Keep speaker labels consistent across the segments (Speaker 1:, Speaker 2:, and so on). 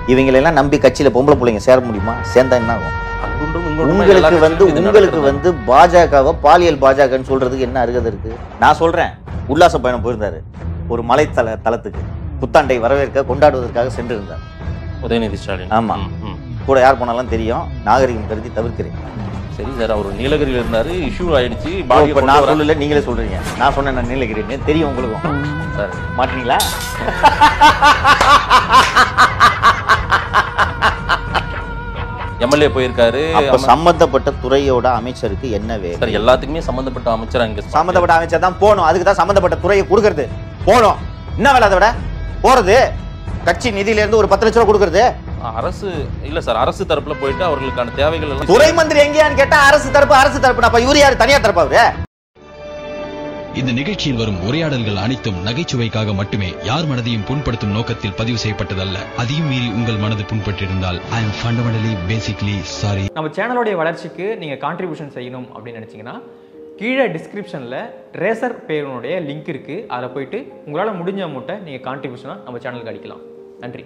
Speaker 1: இவங்களெல்லாம் நம்பி கட்சியில பொம்பளை பிள்ளைங்க சேர முடியுமா சேர்ந்தா என்ன ஆகும்
Speaker 2: அங்குன்றும் இங்குன்றும் எல்லா
Speaker 1: உங்களுக்கு வந்து
Speaker 2: கட்சியிலும் இது
Speaker 1: உங்களுக்கு
Speaker 2: நடக்கிறது.
Speaker 1: வந்து பாஜகவை பாலியல் பாஜகன்னு சொல்றதுக்கு என்ன அருகதை இருக்கு நான் சொல்றேன் உல்லாச பயணம் போயிருந்தாரு ஒரு மலைத்தல தலத்துக்கு புத்தாண்டை வரவேற்க கொண்டாடுவதற்காக சென்று இருந்தார்
Speaker 2: உதயநிதி ஸ்டாலின்
Speaker 1: ஆமா.
Speaker 2: ம், ம்.
Speaker 1: கூட யார் போனாலும் தெரியும் நாகரிகம் கருதி தவிர்க்கிறேன்
Speaker 2: சரி சார் அவர் நீலகிரியில் இருந்தாரு இஷ்யூ ஆயிடுச்சு
Speaker 1: ஓ,
Speaker 2: பாடியை
Speaker 1: இப்ப
Speaker 2: கொண்டு
Speaker 1: நான்
Speaker 2: வர-
Speaker 1: சொல்லல நீங்களே சொல்றீங்க நான் சொன்னேன் நான் நீலகிரின்னு தெரியும் உங்களுக்கும்
Speaker 2: சார்
Speaker 1: மாட்டீங்களா
Speaker 2: எம்எல்ஏ போயிருக்காரு
Speaker 1: அப்ப
Speaker 2: அம-
Speaker 1: சம்பந்தப்பட்ட துறையோட அமைச்சருக்கு என்ன வேலை
Speaker 2: சார் எல்லாத்துக்குமே சம்பந்தப்பட்ட அமைச்சர் அங்க
Speaker 1: சம்பந்தப்பட்ட அமைச்சர் தான் போகணும் அதுக்கு தான் சம்பந்தப்பட்ட துறையை கொடுக்கறது போகணும் என்ன வேலை அதை விட போறது கட்சி நிதியில இருந்து ஒரு பத்து லட்ச ரூபா கொடுக்கறது
Speaker 2: அரசு இல்ல சார் அரசு தரப்புல போயிட்டு அவர்களுக்கான தேவைகள் எல்லாம்
Speaker 1: துறை மந்திரி எங்கேயான்னு கேட்டா அரசு தரப்பு அரசு தரப்பு அப்ப இவரு யாரு தனியார் தரப்பு அவரு
Speaker 3: இந்த நிகழ்ச்சியில் வரும் உரையாடல்கள் அனைத்தும் நகைச்சுவைக்காக மட்டுமே யார் மனதையும் புண்படுத்தும் நோக்கத்தில் பதிவு செய்யப்பட்டதல்ல அதையும் மீறி உங்கள் மனது புண்பட்டிருந்தால் I am fundamentally basically sorry
Speaker 4: நம்ம சேனலோடைய வளர்ச்சிக்கு நீங்கள் கான்ட்ரிபியூஷன் செய்யணும் அப்படின்னு நினச்சிங்கன்னா கீழே டிஸ்கிரிப்ஷனில் ரேசர் பேருனுடைய லிங்க் இருக்குது அதில் போயிட்டு உங்களால் முடிஞ்ச அமௌண்ட்டை நீங்கள் கான்ட்ரிபியூஷனாக நம்ம சேனலுக்கு அடிக்கலாம் நன்றி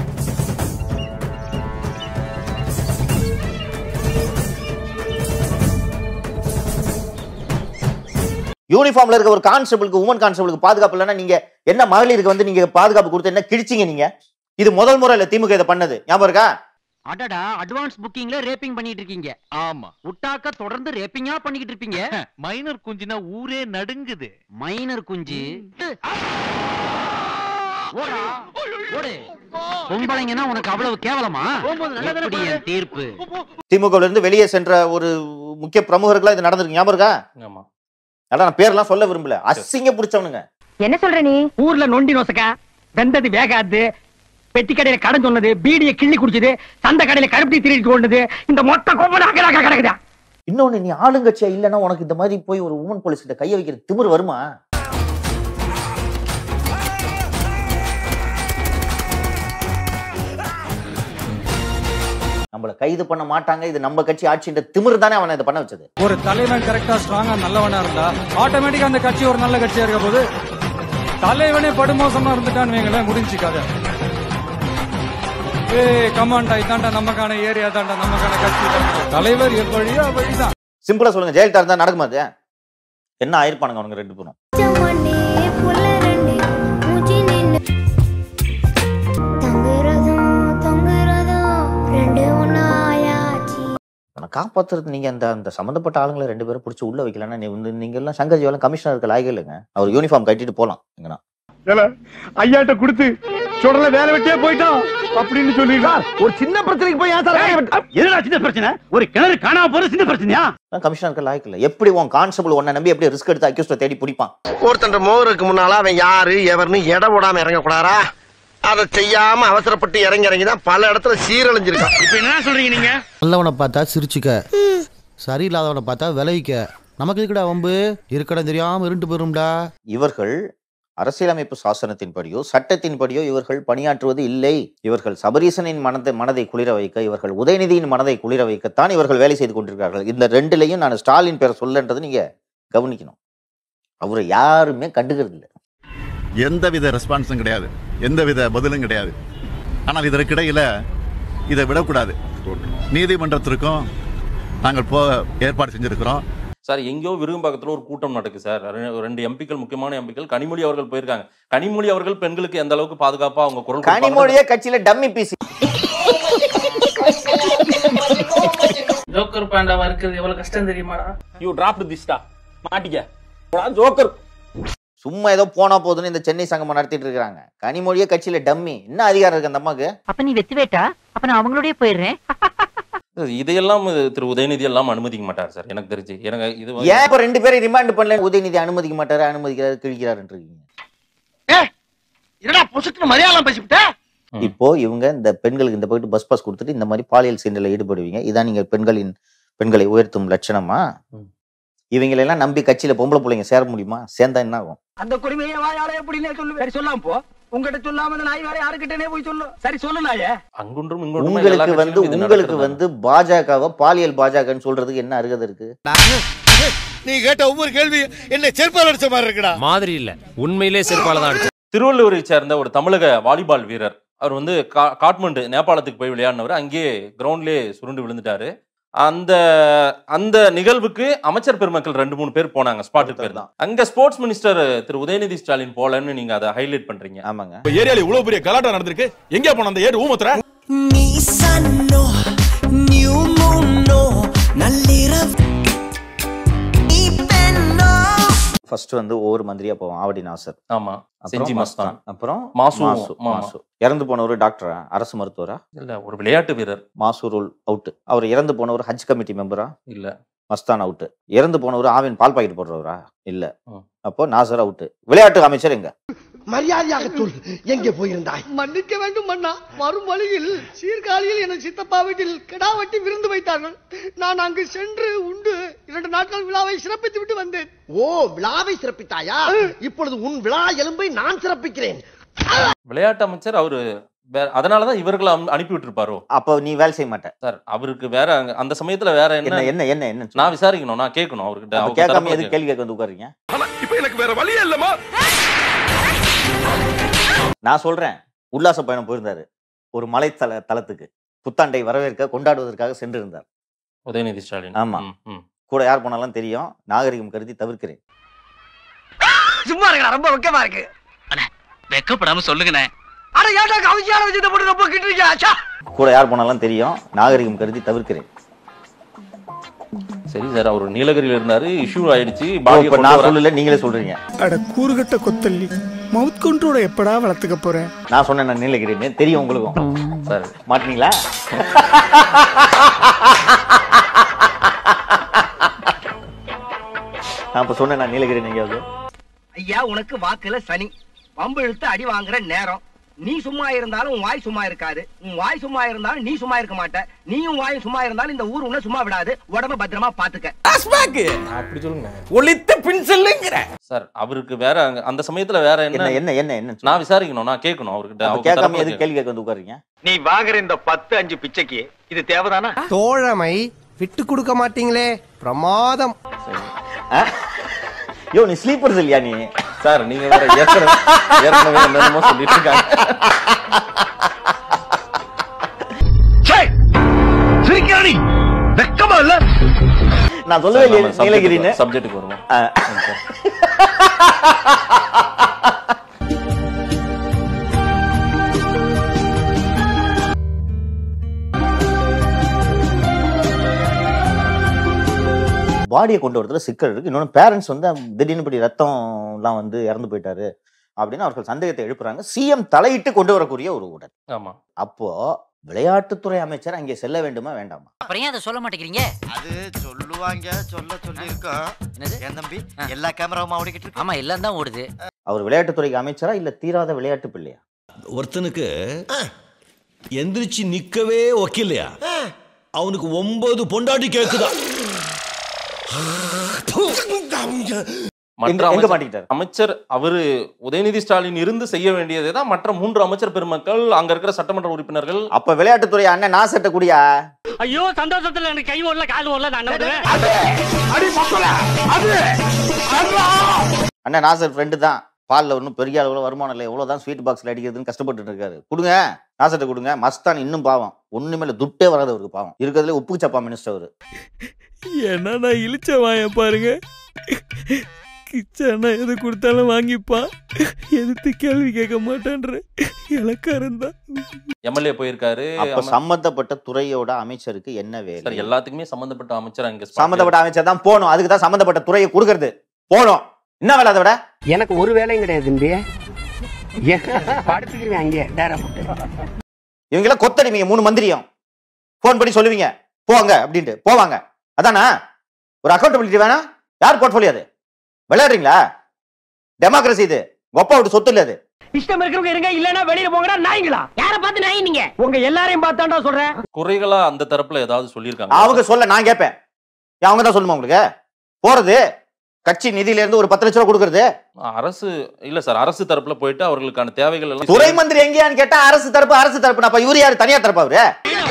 Speaker 1: யூனிஃபார்ம்ல இருக்க ஒரு கான்ஸ்டபிளுக்கு உமன் கான்ஸ்டபிளுக்கு பாதுகாப்பு இல்லைன்னா நீங்க என்ன மகளிருக்கு வந்து நீங்க பாதுகாப்பு கொடுத்து என்ன கிழிச்சீங்க நீங்க இது முதல் முறை இல்ல திமுக இதை பண்ணது ஞாபகம் இருக்கா
Speaker 5: அடடா அட்வான்ஸ் புக்கிங்ல ரேப்பிங் பண்ணிட்டு இருக்கீங்க
Speaker 6: ஆமா
Speaker 5: உட்டாக்க தொடர்ந்து ரேப்பிங்கா பண்ணிக்கிட்டு இருப்பீங்க
Speaker 6: மைனர் குஞ்சுனா ஊரே நடுங்குது
Speaker 5: மைனர் குஞ்சு ஓடா ஓடு பொம்பளைங்கன்னா உனக்கு அவ்வளவு கேவலமா எப்படி என் தீர்ப்பு
Speaker 1: திமுகல இருந்து வெளியே சென்ற ஒரு முக்கிய பிரமுகர்களா இது நடந்திருக்கு ஞாபகம் இருக்கா
Speaker 2: ஆமா
Speaker 1: அதான் நான் பேர்லாம் சொல்ல விரும்பல அசிங்க பிடிச்சவனுங்க
Speaker 7: என்ன சொல்ற நீ
Speaker 5: ஊர்ல நொண்டி நொசக்கா வெந்தது வேகாது பெட்டி கடையில கடன் சொன்னது பீடிய கிள்ளி குடிச்சது சந்த கடையில கருப்பட்டி திருடிட்டு கொண்டது இந்த மொத்த கோபம் அங்கடாக கிடக்குதா
Speaker 1: இன்னொன்னு நீ ஆளுங்கட்சியா இல்லைன்னா உனக்கு இந்த மாதிரி போய் ஒரு உமன் போலீஸ் கிட்ட கைய வைக்கிற திமிரு வருமா நம்மள கைது பண்ண மாட்டாங்க இது நம்ம கட்சி ஆட்சின்ற திமிரு தானே அவனை இதை பண்ண வச்சது
Speaker 8: ஒரு தலைவன் கரெக்டா ஸ்ட்ராங்கா நல்லவனா இருந்தா ஆட்டோமேட்டிக்கா அந்த கட்சி ஒரு நல்ல கட்சியா இருக்க போது தலைவனே படுமோசமா இருந்துட்டான்னு வைங்களேன் முடிஞ்சு கதை ஏய் கமாண்டா இதாண்டா நமக்கான ஏரியா தாண்டா நமக்கான கட்சி தான்டா. தலைவர் எவ்வழியோ வழிதான்
Speaker 1: சிம்பிளா சொல்லுங்க ஜெயலலிதா இருந்தா நடக்குமா அது என்ன ஆயிருப்பானுங்க அவனுங்க ரெண்டு பேரும் அவனை காப்பாத்துறது நீங்க அந்த அந்த சம்பந்தப்பட்ட ஆளுங்களை ரெண்டு பேரும் பிடிச்சி உள்ள வைக்கலன்னா நீ வந்து நீங்க எல்லாம் சங்கர் ஜீவலம் கமிஷனர் இருக்க லாயகம் இல்லைங்க அவர் யூனிஃபார்ம் கட்டிட்டு போலாம் எங்கன்னா
Speaker 9: ஐயாட்ட கொடுத்து சுடல வேலை வெட்டியே போயிட்டோம் அப்படின்னு சொல்லிடுறா ஒரு சின்ன பிரச்சனைக்கு போய் ஏன் சார் என்னடா சின்ன பிரச்சனை ஒரு கிணறு காணாம போற சின்ன பிரச்சனையா
Speaker 1: கமிஷனர் இருக்க லாயக்கு இல்லை எப்படி உன் கான்ஸ்டபிள் உன்னை நம்பி எப்படி ரிஸ்க் எடுத்து அக்யூஸ்ட தேடி பிடிப்பான்
Speaker 10: ஒருத்தன் மோகருக்கு முன்னால அவன் யாரு எவர்னு எடை போடாம இறங்க கூடாரா அதை செய்யாம அவசரப்பட்டு இறங்கி இறங்கி தான் பல இடத்துல சீரழிஞ்சிருக்கான்
Speaker 9: இப்ப என்ன சொல்றீங்க நீங்க
Speaker 11: நல்லவனை பார்த்தா சிரிச்சுக்க சரியில்லாதவனை பார்த்தா விளைவிக்க நமக்கு இருக்குடா வம்பு இருக்கடம் தெரியாம இருண்டு போயிரும்டா
Speaker 1: இவர்கள் அரசியலமைப்பு சாசனத்தின்படியோ சட்டத்தின்படியோ இவர்கள் பணியாற்றுவது இல்லை இவர்கள் சபரீசனின் மனதை மனதை குளிர வைக்க இவர்கள் உதயநிதியின் மனதை குளிர வைக்கத்தான் இவர்கள் வேலை செய்து கொண்டிருக்கிறார்கள் இந்த ரெண்டுலையும் நான் ஸ்டாலின் பேரை சொல்லன்றது நீங்க கவனிக்கணும் அவரை யாருமே கண்டுக்கிறது இல்லை
Speaker 12: எந்தவித ரெஸ்பான்ஸும் கிடையாது எந்தவித பதிலும் கிடையாது ஆனால் இதற்கிடையில இதை விடக்கூடாது நீதிமன்றத்திற்கும் நாங்கள் போக ஏற்பாடு செஞ்சிருக்கிறோம்
Speaker 2: சார் எங்கேயோ விருகம்பாக்கத்துல ஒரு கூட்டம் நடக்குது சார் ரெ- ரெண்டு எம்பிக்கள் முக்கியமான எம்பிக்கள் கனிமொழி அவர்கள் போயிருக்காங்க கனிமொழி அவர்கள் பெண்களுக்கு எந்த அளவுக்கு பாதுகாப்பா அவங்க குரல் கொடுப்பாங்கன்னு
Speaker 1: கனிமொழியே கட்சியில டம்மி பீஸ்
Speaker 13: ஜோக்கர் பாண்டாவா இருக்கிறது எவ்வளவு கஷ்டம் தெரியுமாடா
Speaker 9: யூ டிராப்ட் திஸ்டா மாட்டிக்க ஜோக்கர்
Speaker 1: சும்மா ஏதோ போனா போதுன்னு இந்த சென்னை சங்கமம் நடத்திட்டு இருக்காங்க கனிமொழியே கட்சியில டம்மி என்ன அதிகாரம் இருக்கு அந்த அம்மாக்கு
Speaker 7: அப்ப நீ வெத்து வேட்டா அப்ப நான் அவங்களோடய போயிடுறேன்
Speaker 2: இதையெல்லாம் திரு உதயநிதி எல்லாம் அனுமதிக்க மாட்டார் சார் எனக்கு தெரிஞ்சு எனக்கு இது வந்து-
Speaker 1: ஏன் இப்ப ரெண்டு பேரும் ரிமாண்ட் பண்ணல உதயநிதி அனுமதிக்க மாட்டாரு அனுமதிக்கிறாரு கிழிக்கிறாருன்னு இருக்கீங்க
Speaker 10: என்னடா பொசுக்கு மரியாதை பேசிவிட்ட
Speaker 1: இப்போ இவங்க இந்த பெண்களுக்கு இந்த போயிட்டு பஸ் பாஸ் கொடுத்துட்டு இந்த மாதிரி பாலியல் சீண்டல ஈடுபடுவீங்க இதான் நீங்க பெண்களின் பெண்களை உயர்த்தும் லட்சணமா இவங்களெல்லாம் நம்பி கட்சியில பொம்பளை பிள்ளைங்க சேர முடியுமா சேர்ந்தா என்ன ஆகும்
Speaker 5: அந்த குடிமையை வாயால எப்படின்னே சொல்லு சரி சொல்லாம போ உங்ககிட்ட சொல்லாம இந்த நாய் வேற யாருக்கிட்டனே போய் சொல்லு சரி சொல்லு நாயே
Speaker 2: அங்குன்றும் இங்குன்றும் எல்லா
Speaker 1: உங்களுக்கு வந்து
Speaker 2: கட்சியிலும் இது
Speaker 1: உங்களுக்கு
Speaker 2: நடக்கிறது
Speaker 1: வந்து பாஜகவை பாலியல் பாஜகன்னு சொல்றதுக்கு என்ன அருகதை இருக்கு
Speaker 10: நீ கேட்ட ஒவ்வொரு கேள்வி என்ன செருப்பால் அடிச்ச மாதிரி இருக்குடா
Speaker 14: மாதிரி இல்ல உண்மையிலே செருப்பால தான் அடிச்சு
Speaker 2: திருவள்ளூரை சேர்ந்த ஒரு தமிழக வாலிபால் வீரர் அவர் வந்து கா- காட்மண்டு நேபாளத்துக்கு போய் விளையாடினவர் அங்கேயே கிரவுண்ட்லேயே சுருண்டு விழுந்துட்டாரு அந்த அந்த நிகழ்வுக்கு அமைச்சர் பெருமக்கள் ரெண்டு மூணு பேர் போனாங்க ஸ்பாட்டுக்கு பேர் தான் அங்க ஸ்போர்ட்ஸ் மினிஸ்டர் திரு உதயநிதி ஸ்டாலின் போலன்னு நீங்க அதை ஹைலைட் பண்றீங்க
Speaker 1: ஆமாங்க
Speaker 14: ஏரியால இவ்வளவு பெரிய கலாட்டம் நடந்திருக்கு எங்க போன அந்த ஏடு ஊமத்துற
Speaker 15: நீசன்னோ நியூ மூனோ நள்ளிரவு நீ பெண்ணோ
Speaker 1: ஃபர்ஸ்ட் வந்து ஒவ்வொரு மந்திரியா போவோம் ஆவடி நாசர்
Speaker 2: ஆமா
Speaker 1: அப்புறம்
Speaker 2: செஞ்சி மஸ்தான்
Speaker 1: அப்புறம்
Speaker 2: மாசு
Speaker 1: மாசு
Speaker 2: மாமா.
Speaker 1: மாசு இறந்து போனவர் டாக்டரா அரசு மருத்துவரா
Speaker 2: இல்ல ஒரு விளையாட்டு வீரர்
Speaker 1: மாசூருல் அவுட் அவர் இறந்து போனவர் ஹஜ் கமிட்டி மெம்பரா
Speaker 2: இல்ல
Speaker 1: மஸ்தான் அவுட் இறந்து போனவர் ஆவின் பால் பாக்கெட் போடுறவரா இல்ல
Speaker 2: ம்.
Speaker 1: அப்போ நாசர் அவுட் விளையாட்டு அமைச்சர் எங்க
Speaker 10: மரியாதையாக சொல் எங்கே போயிருந்தாய்
Speaker 16: மன்னிக்க வேண்டும் அண்ணா வரும் வழியில் சீர்காழியில் என சித்தப்பா வீட்டில் கிடா வெட்டி விருந்து வைத்தார்கள் நான் அங்கு சென்று உண்டு இரண்டு நாட்கள் விழாவை சிறப்பித்து விட்டு வந்தேன்
Speaker 10: ஓ விழாவை சிறப்பித்தாயா இப்பொழுது உன் விழா எலும்பை நான் சிறப்பிக்கிறேன்
Speaker 2: விளையாட்டு அமைச்சர் அவரு வேற அதனாலதான் இவர்களை அனு- அனுப்பி விட்டுருப்பாரோ
Speaker 1: அப்போ நீ வேலை செய்ய மாட்ட
Speaker 2: சார் அவருக்கு வேற அங்க- அந்த சமயத்துல வேற
Speaker 1: என்ன
Speaker 2: என்ன
Speaker 1: என்ன என்ன என்ன
Speaker 2: நான் விசாரிக்கணும் நான் கேட்கணும் அவர்கிட்ட
Speaker 1: அப்ப
Speaker 2: அவங்க
Speaker 1: கேட்காம
Speaker 2: தரப்புல
Speaker 1: எதுக்கு கேள்வி கேட்க வந்து உட்காருங்க
Speaker 14: இப்ப எனக்கு வேற வழியே இல்லமா
Speaker 1: நான் சொல்றேன் உல்லாச பயணம் போயிருந்தாரு ஒரு மலை தல தலத்துக்கு புத்தாண்டை வரவேற்க கொண்டாடுவதற்காக சென்றிருந்தார்
Speaker 2: உதயநிதி ஸ்டாலின்
Speaker 1: ஆமா.
Speaker 2: ம், ம்.
Speaker 1: கூட யார் போனாலும் தெரியும் நாகரிகம் கருதி தவிர்க்கிறேன்
Speaker 16: சும்மா இருக்கா ரொம்ப வெக்கமா இருக்கு
Speaker 5: வெக்கப்படாம சொல்லுங்கண்ணே
Speaker 16: அட ஏன்டா கவிஞான விஷயத்தை போட்டு ரொம்ப கிட்டுறீங்க அச்சா
Speaker 1: கூட யார் போனாலும் தெரியும் நாகரிகம் கருதி தவிர்க்கிறேன்
Speaker 2: சரி சார் அவர் நீலகிரியில இருந்தாரு இஷ்யூ ஆயிடுச்சு
Speaker 1: ஓ,
Speaker 2: பாடியை
Speaker 1: இப்ப
Speaker 2: கொண்டு
Speaker 1: நான்
Speaker 2: வர-
Speaker 1: சொல்லல நீங்களே சொல்றீங்க
Speaker 16: அட கூறுகட்ட கொத்தல்லி மவுத் கண்ட்ரோட எப்படா வளர்த்துக்க போறேன்
Speaker 1: நான் சொன்னேன் நான் நீலகிரின்னு தெரியும் உங்களுக்கும்
Speaker 2: சார்
Speaker 1: மாட்டீங்களா நான் இப்ப சொன்னேன் நான் நீலகிரி எங்கேயாவது
Speaker 16: ஐயா உனக்கு வாக்குல சனி பம்பு இழுத்து அடி வாங்குற நேரம் நீ சும்மா இருந்தாலும் உன் வாய் சும்மா இருக்காது உன் வாய் சும்மா இருந்தாலும் நீ சும்மா இருக்க மாட்ட நீயும் வாயும் சும்மா இருந்தாலும் இந்த ஊர் உன்னை சும்மா விடாது உடம்ப பத்திரமா பாத்துக்க
Speaker 14: அப்படி சொல்லுங்க ஒளித்த பின் செல்லுங்கிற
Speaker 2: சார் அவருக்கு வேற அங்க- அந்த சமயத்துல வேற
Speaker 1: என்ன
Speaker 2: என்ன
Speaker 1: என்ன என்ன என்ன
Speaker 2: நான் விசாரிக்கணும் நான் கேட்கணும் அவர்கிட்ட
Speaker 1: அப்ப
Speaker 2: அவங்க
Speaker 1: கேட்காம
Speaker 2: தரப்புல
Speaker 1: எதுக்கு கேள்வி கேட்க வந்து உட்காருங்க
Speaker 5: நீ வாங்குற இந்த பத்து அஞ்சு பிச்சைக்கு இது தேவைதானா
Speaker 10: தோழமை விட்டு கொடுக்க மாட்டீங்களே பிரமாதம்
Speaker 1: யோ நீ ஸ்லீப்பர்ஸ் இல்லையா நீ
Speaker 2: சார் நீங்க வேற ஏற்கனவே ஏற்கனவே என்னென்னமோ சொல்லிட்டு இருக்காங்க
Speaker 9: சிரிக்கிறானி வெக்கமா இல்ல
Speaker 1: நான் சொல்லவே இல்லையே நீலகிரின்னு
Speaker 2: சப்ஜெக்ட்டுக்கு வருவோம்
Speaker 1: ஆ. பாடியை கொண்டு வரதுல சிக்கல் இருக்கு இன்னொன்று பேரண்ட்ஸ் வந்து திடீர்னு இப்படி ரத்தம்லாம் வந்து இறந்து போயிட்டாரு அப்படின்னு அவர்கள் சந்தேகத்தை எழுப்புறாங்க சிஎம் தலையிட்டு கொண்டு வரக்கூடிய ஒரு உடல்
Speaker 2: ஆமா
Speaker 1: அப்போ விளையாட்டுத்துறை அமைச்சர் அங்கே செல்ல வேண்டுமா வேண்டாமா
Speaker 7: அப்புறம் ஏன் அதை சொல்ல மாட்டேங்கிறீங்க
Speaker 17: அது சொல்லுவாங்க சொல்ல சொல்லி இருக்கோம் என் தம்பி எல்லா கேமராவும் ஓடிக்கிட்டு இருக்கு
Speaker 7: ஆமா எல்லாம் தான் ஓடுது
Speaker 1: அவர் விளையாட்டுத்துறைக்கு அமைச்சரா இல்ல தீராத விளையாட்டு பிள்ளையா
Speaker 18: ஒருத்தனுக்கு எந்திரிச்சு நிக்கவே ஒக்கில்லையா அவனுக்கு ஒன்பது பொண்டாட்டி கேக்குதா
Speaker 2: மற்ற
Speaker 1: எங்க- எங்க
Speaker 2: அமைச்சர்-
Speaker 1: மாட்டிக்கிட்டாரு?
Speaker 2: அமைச்சர் அவரு உதயநிதி ஸ்டாலின் இருந்து செய்ய வேண்டியதை தான் மற்ற மூன்று அமைச்சர் பெருமக்கள் அங்க இருக்கிற சட்டமன்ற உறுப்பினர்கள்
Speaker 1: அப்ப விளையாட்டுத்துறை அண்ணன் நான் சட்ட கூடியா
Speaker 5: ஐயோ சந்தோஷத்துல எனக்கு கை ஓடல கால் ஓடல நான் என்ன பண்ணுவேன்
Speaker 1: அண்ணன் நாசர் ஃப்ரெண்டு தான் பால்ல ஒன்றும் பெரிய அளவுல வருமானம் இல்லை எவ்வளவுதான் ஸ்வீட் பாக்ஸ்ல அடிக்கிறதுன்னு கஷ்டப்பட்டு இருக்காரு கொடுங்க நாசர்ட்ட கொடுங்க மஸ்தான் இன்னும் பாவம் ஒண்ணுமே இல்லை துட்டே வராது அவருக்கு பாவம் இருக்கிறதுல உப்பு சப்பா மினிஸ்டர் அவரு
Speaker 19: ஏன்னா நான் இழிச்ச வாயன் பாருங்க கிச்சனா எது கொடுத்தாலும் வாங்கிப்பான் எதிர்த்து கேள்வி கேட்க மாட்டேன்ற இலக்காரன் தான்
Speaker 2: எம்எல்ஏ போயிருக்காரு
Speaker 1: அப்ப
Speaker 2: அம-
Speaker 1: சம்பந்தப்பட்ட துறையோட அமைச்சருக்கு என்ன
Speaker 2: சார்
Speaker 1: வேலை
Speaker 2: எல்லாத்துக்குமே சம்பந்தப்பட்ட அமைச்சர் அங்க spot ல
Speaker 1: சம்பந்தப்பட்ட அமைச்சர் தான் போகணும் அதுக்கு தான் சம்பந்தப்பட்ட துறையை கொடுக்கறது போகணும் என்ன வேலை அதை விட
Speaker 20: எனக்கு ஒரு வேலையும் கிடையாது தம்பி படுத்துக்கிறேன் அங்கே டேரா போட்டு
Speaker 1: இவங்க எல்லாம் கொத்தடிமைங்க மூணு மந்திரியும் ஃபோன் பண்ணி சொல்லுவீங்க போங்க அப்படின்ட்டு போவாங்க அதானா ஒரு அக்கௌண்டபிலிட்டி வேணாம் யார் போர்ட்ஃபோலியோ அது விளையாடுறீங்களா டெமோக்ரஸி இது ஒப்பா விட்டு சொத்து இல்ல அது
Speaker 5: இஷ்டம் இருக்கிறவங்க இருங்க இல்லனா வெளியில போங்கடா நாய்ங்களா யார பார்த்து நாய் நீங்க உங்க எல்லாரையும் பார்த்தாண்டா சொல்றேன்
Speaker 2: குறைகளா அந்த தரப்புல ஏதாவது சொல்லியிருக்காங்க
Speaker 1: அவங்க சொல்ல நான் கேட்பேன் ஏன் அவங்க தான் சொல்லுமா உங்களுக்கு போறது கட்சி நிதியில இருந்து ஒரு பத்து லட்ச ரூபா கொடுக்கறது
Speaker 2: அரசு இல்ல சார் அரசு தரப்புல போயிட்டு அவர்களுக்கான தேவைகள் எல்லாம்
Speaker 1: துறை மந்திரி எங்கேயான்னு கேட்டா அரசு தரப்பு அரசு தரப்பு அப்ப இவரு யாரு தனியார் தரப்பு அவரு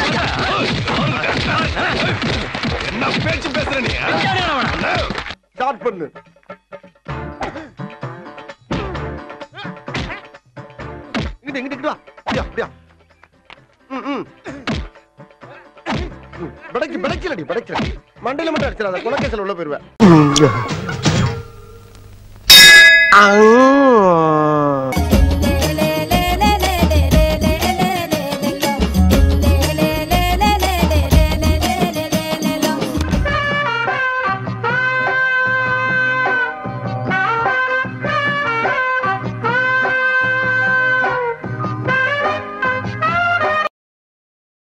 Speaker 9: என்ன பேச்சு பேசுற நீ
Speaker 10: ஸ்டார்ட் பண்ணு இங்கிட்டு இங்கிட்டு இங்கிட்டு வா அப்படியா அப்படியா ம், ம். ம், பிடைக்கு பிடைக்கலடி பிடைக்கல மண்டையில மட்டும் அடிச்சிடாத குலக்கேசல் உள்ள போயிருவேன்